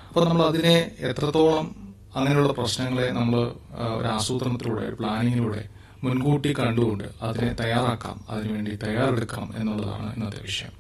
അപ്പോൾ നമ്മൾ അതിനെ എത്രത്തോളം അങ്ങനെയുള്ള പ്രശ്നങ്ങളെ നമ്മൾ ഒരു ആസൂത്രണത്തിലൂടെ ഒരു പ്ലാനിങ്ങിലൂടെ മുൻകൂട്ടി കണ്ടുകൊണ്ട് അതിനെ തയ്യാറാക്കാം അതിനുവേണ്ടി തയ്യാറെടുക്കാം എന്നുള്ളതാണ് ഇന്നത്തെ വിഷയം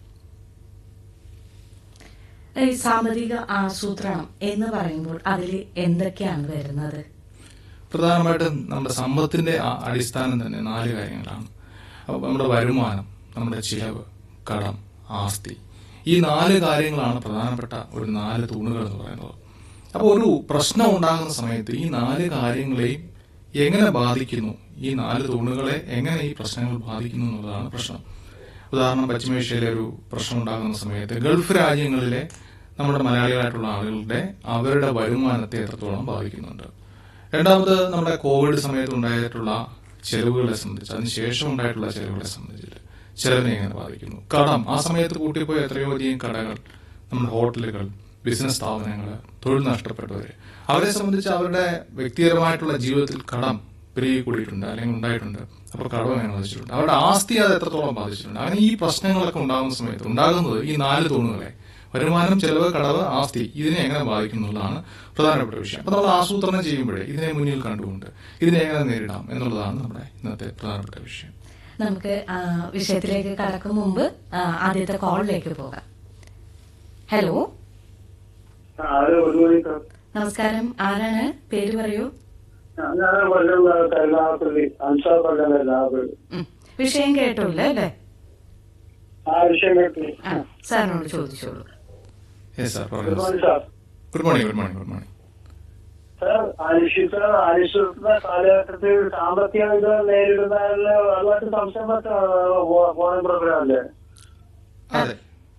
ഈ സാമ്പത്തിക ആസൂത്രണം എന്ന് പറയുമ്പോൾ അതിൽ എന്തൊക്കെയാണ് വരുന്നത് പ്രധാനമായിട്ടും നമ്മുടെ സമ്പത്തിന്റെ ആ അടിസ്ഥാനം തന്നെ നാല് കാര്യങ്ങളാണ് അപ്പൊ നമ്മുടെ വരുമാനം നമ്മുടെ ചിലവ് കടം ആസ്തി ഈ നാല് കാര്യങ്ങളാണ് പ്രധാനപ്പെട്ട ഒരു നാല് തൂണുകൾ എന്ന് പറയുന്നത് അപ്പോൾ ഒരു പ്രശ്നം ഉണ്ടാകുന്ന സമയത്ത് ഈ നാല് കാര്യങ്ങളെയും എങ്ങനെ ബാധിക്കുന്നു ഈ നാല് തൂണുകളെ എങ്ങനെ ഈ പ്രശ്നങ്ങൾ ബാധിക്കുന്നു എന്നുള്ളതാണ് പ്രശ്നം ഉദാഹരണം പശ്ചിമേഷ്യയിലെ ഒരു പ്രശ്നം ഉണ്ടാകുന്ന സമയത്ത് ഗൾഫ് രാജ്യങ്ങളിലെ നമ്മുടെ മലയാളികളായിട്ടുള്ള ആളുകളുടെ അവരുടെ വരുമാനത്തെ എത്രത്തോളം ബാധിക്കുന്നുണ്ട് രണ്ടാമത് നമ്മുടെ കോവിഡ് സമയത്ത് ഉണ്ടായിട്ടുള്ള ചെലവുകളെ സംബന്ധിച്ച് അതിനുശേഷം ഉണ്ടായിട്ടുള്ള ചെലവുകളെ സംബന്ധിച്ചിട്ട് ചെലവിനെ എങ്ങനെ ബാധിക്കുന്നു കടം ആ സമയത്ത് കൂട്ടിപ്പോയ എത്രയോ അധികം കടകൾ നമ്മുടെ ഹോട്ടലുകൾ ബിസിനസ് സ്ഥാപനങ്ങൾ തൊഴിൽ നഷ്ടപ്പെട്ടവര് അവരെ സംബന്ധിച്ച് അവരുടെ വ്യക്തിപരമായിട്ടുള്ള ജീവിതത്തിൽ കടം പെരുകി കൂടിയിട്ടുണ്ട് അല്ലെങ്കിൽ ഉണ്ടായിട്ടുണ്ട് അപ്പോൾ കടം എങ്ങനെ ബാധിച്ചിട്ടുണ്ട് അവരുടെ ആസ്തി അത് എത്രത്തോളം ബാധിച്ചിട്ടുണ്ട് അങ്ങനെ ഈ പ്രശ്നങ്ങളൊക്കെ ഉണ്ടാകുന്ന സമയത്ത് ഉണ്ടാകുന്നത് ഈ നാല് തൂണുകളെ വരുമാനം ചെലവ് കടവ് ആസ്തി ഇതിനെ എങ്ങനെ ബാധിക്കും എന്നുള്ളതാണ് പ്രധാനപ്പെട്ട വിഷയം അപ്പൊ നമ്മൾ ആസൂത്രണം ചെയ്യുമ്പോഴേ ഇതിനെ മുന്നിൽ കണ്ടുകൊണ്ട് ഇതിനെ എങ്ങനെ നേരിടാം എന്നുള്ളതാണ് നമ്മുടെ ഇന്നത്തെ പ്രധാനപ്പെട്ട വിഷയം നമുക്ക് ആ, വിഷയത്തിലേക്ക് കടക്കും മുമ്പ് ആ, ആദ്യത്തെ കോളിലേക്ക് പോകാം ഹലോ ആ, അത് ഒരു മണി ത- നമസ്കാരം ആരാണ് പേര് പറയൂ ഞാൻ കൊല്ലം കരുനാഗപ്പള്ളി അൻസാർ കൊല്ലം കരുനാഗപ്പള്ളി ഉം. വിഷയം കേട്ടില്ല അല്ലേ ആ വിഷയം കേട്ടു ആ സാറിനോട് ചോദിച്ചോളൂ യെസ് സാർ ഗുഡ് പറഞ്ഞു morning sir good morning good morning good morning sir അനിശ്ചിത അനിശ്ചിത കാലഘട്ടത്തിൽ സാമ്പത്തിക ഇത് നേരിടുന്നതിന് അതുമായിട്ട് സംശയം ഫോൺ പ്രോഗ്രാം അല്ലേ അതെ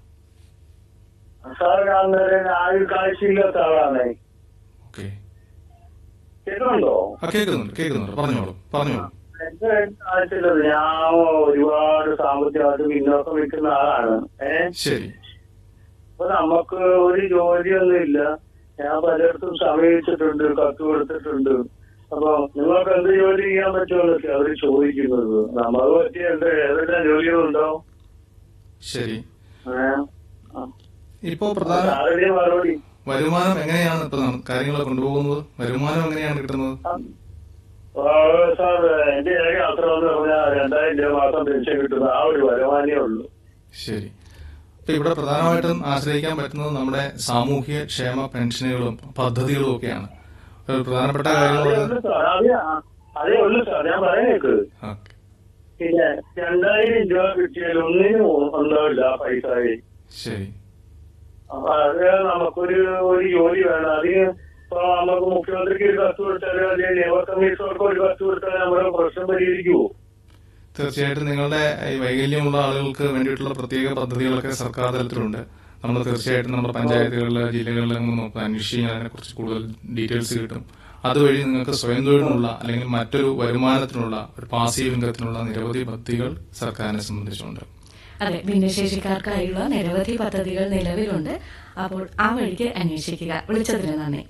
സാർ കാണുന്നവരെ ആയുൾ കാഴ്ചയില്ലാത്ത ആളാണ് ഓക്കെ കേൾക്കുന്നുണ്ടോ ആ കേൾക്കുന്നുണ്ട് കേൾക്കുന്നുണ്ട് പറഞ്ഞോളൂ പറഞ്ഞോളൂ എന്റെ കാഴ്ചയില്ലത് ഞാൻ ഒരുപാട് സാമ്പത്തികമായിട്ട് പിന്നോക്കം നിൽക്കുന്ന ആളാണ് ഏഹ് ശരി അപ്പൊ നമുക്ക് ഒരു ജോലിയൊന്നും ഇല്ല ഞാൻ പലയിടത്തും സമീപിച്ചിട്ടുണ്ട് കത്ത് കൊടുത്തിട്ടുണ്ട് അപ്പൊ നിങ്ങൾക്ക് എന്ത് ജോലി ചെയ്യാൻ പറ്റുമെന്നൊക്കെ അവര് ചോദിക്കുന്നത് നമുക്ക് പറ്റിയ എന്ത് ഏതെല്ലാം ജോലികളുണ്ടോ ശരി ഏഹ് ഇപ്പോ പ്രധാന ആരുടെ മറുപടി വരുമാനം എങ്ങനെയാണ് ഇപ്പൊ നം- കാര്യങ്ങൾ കൊണ്ടുപോകുന്നത് വരുമാനം എങ്ങനെയാണ് കിട്ടുന്നത് ആ, സാർ എന്റെ ഏക യാത്ര എന്ന് പറഞ്ഞാൽ രണ്ടായിരം രൂപ മാസം പെൻഷൻ കിട്ടുന്ന ആ ഒരു വരുമാനേ ഉള്ളൂ ശരി ഇപ്പൊ ഇവിടെ പ്രധാനമായിട്ടും ആശ്രയിക്കാൻ പറ്റുന്നത് നമ്മുടെ സാമൂഹ്യ ക്ഷേമ പെൻഷനുകളും പദ്ധതികളും ഒക്കെയാണ് ഒരു പ്രധാനപ്പെട്ട അതേ കാര്യങ്ങൾ ഉള്ളൂ സാർ അതേ അതേ ഉള്ളൂ സാർ ഞാൻ പറയുന്നേക്ക് ഓക്കെ പിന്നെ രണ്ടായിരം രൂപ കിട്ടിയാൽ ഒന്നിനും ഉണ്ടാവില്ല ആ പൈസ ശരി അപ്പൊ അത് നമുക്കൊരു ഒരു ജോലി വേണം അത് ഇപ്പൊ നമുക്ക് മുഖ്യമന്ത്രിക്ക് ഒരു കത്ത് കൊടുത്താലോ അല്ലെങ്കിൽ ലേബർ കമ്മീഷണർക്ക് ഒരു കത്ത് കൊടുത്താൽ നമ്മുടെ പ്രശ്നം പരിഹരിക്കുവോ തീർച്ചയായിട്ടും നിങ്ങളുടെ ഈ വൈകല്യമുള്ള ആളുകൾക്ക് വേണ്ടിയിട്ടുള്ള പ്രത്യേക പദ്ധതികളൊക്കെ സർക്കാർ തലത്തിലുണ്ട് നമ്മൾ തീർച്ചയായിട്ടും നമ്മുടെ പഞ്ചായത്തുകളിൽ ജില്ലകളിൽ നമുക്ക് അന്വേഷിക്കാൻ അതിനെക്കുറിച്ച് കൂടുതൽ ഡീറ്റെയിൽസ് കിട്ടും അതുവഴി നിങ്ങൾക്ക് സ്വയം തൊഴിലിനുള്ള അല്ലെങ്കിൽ മറ്റൊരു വരുമാനത്തിനുള്ള ഒരു പാസീവ് ഇൻകത്തിനുള്ള നിരവധി പദ്ധതികൾ സർക്കാരിനെ സംബന്ധിച്ചുണ്ട് അതെ ഭിന്നശേഷിക്കാർക്കായുള്ള നിരവധി പദ്ധതികൾ നിലവിലുണ്ട് അപ്പോൾ ആ വഴിക്ക് അന്വേഷിക്കുക വിളിച്ചതിന് നന്ദി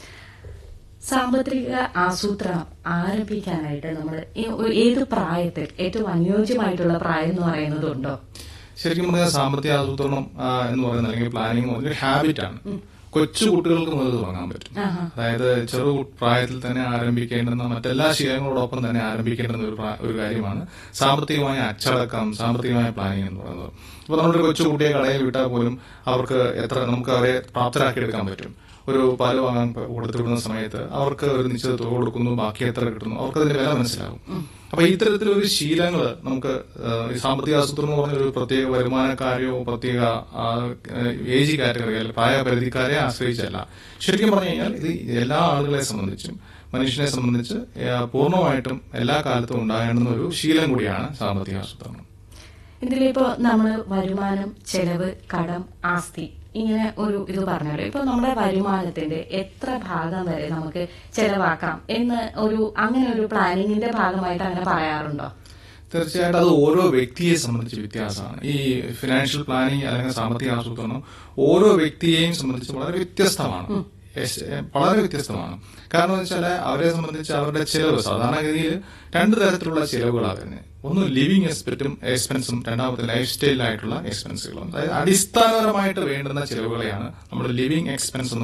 സാമ്പത്തിക ആസൂത്രണം ആരംഭിക്കാനായിട്ട് നമ്മൾ ഏത് പ്രായത്തിൽ ഏറ്റവും അനുയോജ്യമായിട്ടുള്ള പ്രായം എന്ന് പറയുന്നതുണ്ടോ ശരിക്കും പറഞ്ഞാൽ സാമ്പത്തിക ആസൂത്രണം ആ, എന്ന് പറയുന്നത് അല്ലെങ്കിൽ പ്ലാനിങ് ഒരു ഹാബിറ്റാണ് കൊച്ചു കുട്ടികൾക്ക് മുതൽ തുടങ്ങാൻ പറ്റും ആഹാ. അതായത് ചെറു പ്രായത്തിൽ തന്നെ ആരംഭിക്കേണ്ടുന്ന മറ്റെല്ലാ ശീലങ്ങളോടൊപ്പം തന്നെ ആരംഭിക്കേണ്ടുന്ന ഒരു പ്രാ- ഒരു കാര്യമാണ് സാമ്പത്തികമായ അച്ചടക്കം സാമ്പത്തികമായ പ്ലാനിങ് എന്ന് പറയുന്നത് അപ്പൊ നമ്മളൊരു കൊച്ചു കുട്ടിയെ കടയിൽ വിട്ടാൽ പോലും അവർക്ക് എത്ര നമുക്ക് അവരെ പ്രാപ്തരാക്കി എടുക്കാൻ പറ്റും ഒരു പാല് വാങ്ങാൻ പ- കൊടുത്തു വിടുന്ന സമയത്ത് അവർക്ക് ഒരു നിശ്ചിത തുക കൊടുക്കുന്നു ബാക്കി എത്ര കിട്ടുന്നു അവർക്ക് അതിന്റെ വില മനസ്സിലാകും അപ്പൊ ഇത്തരത്തിലൊരു ശീലങ്ങൾ നമുക്ക് ആ, ഈ സാമ്പത്തിക ആസൂത്രണം എന്ന് പറഞ്ഞ ഒരു പ്രത്യേക വരുമാനക്കാരെയോ പ്രത്യേക ആ, ഏജ് കാറ്റഗറി അല്ലെങ്കിൽ പ്രായപരിധിക്കാരെ ആശ്രയിച്ചല്ല ശരിക്കും പറഞ്ഞു കഴിഞ്ഞാൽ ഇത് എല്ലാ ആളുകളെ സംബന്ധിച്ചും മനുഷ്യനെ സംബന്ധിച്ച് ആ, പൂർണ്ണമായിട്ടും എല്ലാ കാലത്തും ഉണ്ടാകേണ്ടുന്ന ഒരു ശീലം കൂടിയാണ് സാമ്പത്തിക ആസൂത്രണം ഇതിലിപ്പോ നമ്മൾ വരുമാനം ചെലവ് കടം ആസ്തി ഇങ്ങനെ ഒരു ഇത് പറഞ്ഞല്ലോ ഇപ്പൊ നമ്മുടെ വരുമാനത്തിന്റെ എത്ര ഭാഗം വരെ നമുക്ക് ചെലവാക്കാം എന്ന് ഒരു അങ്ങനെ ഒരു പ്ലാനിങ്ങിന്റെ ഭാഗമായിട്ട് അങ്ങനെ പറയാറുണ്ടോ തീർച്ചയായിട്ടും അത് ഓരോ വ്യക്തിയെ സംബന്ധിച്ച് വ്യത്യാസമാണ് ഈ ഫിനാൻഷ്യൽ പ്ലാനിങ് അല്ലെങ്കിൽ സാമ്പത്തിക ആസൂത്രണം ഓരോ വ്യക്തിയെയും സംബന്ധിച്ച് വളരെ വ്യത്യസ്തമാണ് എസ്- എ, വളരെ വ്യത്യസ്തമാണ് കാരണം എന്ന് വെച്ചാൽ അവരെ സംബന്ധിച്ച് അവരുടെ ചിലവ് സാധാരണഗതിയിൽ രണ്ട് തരത്തിലുള്ള ചിലവുകളാണ് തന്നെ ഒന്ന് ലിവിങ് എക്സ്പെക്റ്റും എക്സ്പെൻസും രണ്ടാമത്തെ ലൈഫ് സ്റ്റൈലായിട്ടുള്ള എക്സ്പെൻസുകളും അതായത് അടിസ്ഥാനപരമായിട്ട് വേണ്ടുന്ന ചിലവുകളെയാണ് നമ്മൾ ലിവിങ് എക്സ്പെൻസ് എന്ന്